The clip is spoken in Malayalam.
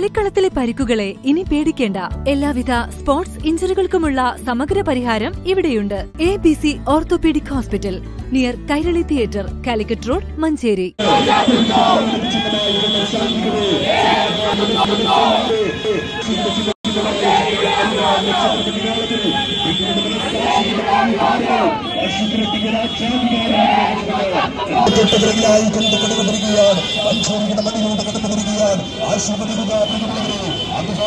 കളിക്കളത്തിലെ പരിക്കുകളെ ഇനി പേടിക്കേണ്ട എല്ലാവിധ സ്പോർട്സ് ഇഞ്ചുറികൾക്കുമുള്ള സമഗ്ര പരിഹാരം ഇവിടെയുണ്ട് A B C orthopaedic hospital near Kairali theatre Calicut road Manjeri തൊട്ടതിനായി കൊണ്ടുകൊടുത്തിരിക്കുകയാണ് മഞ്ചേരിയുടെ മണ്ണിലൂടെ കടന്നുകൊടുക്കുകയാണ് ആശുപത്രി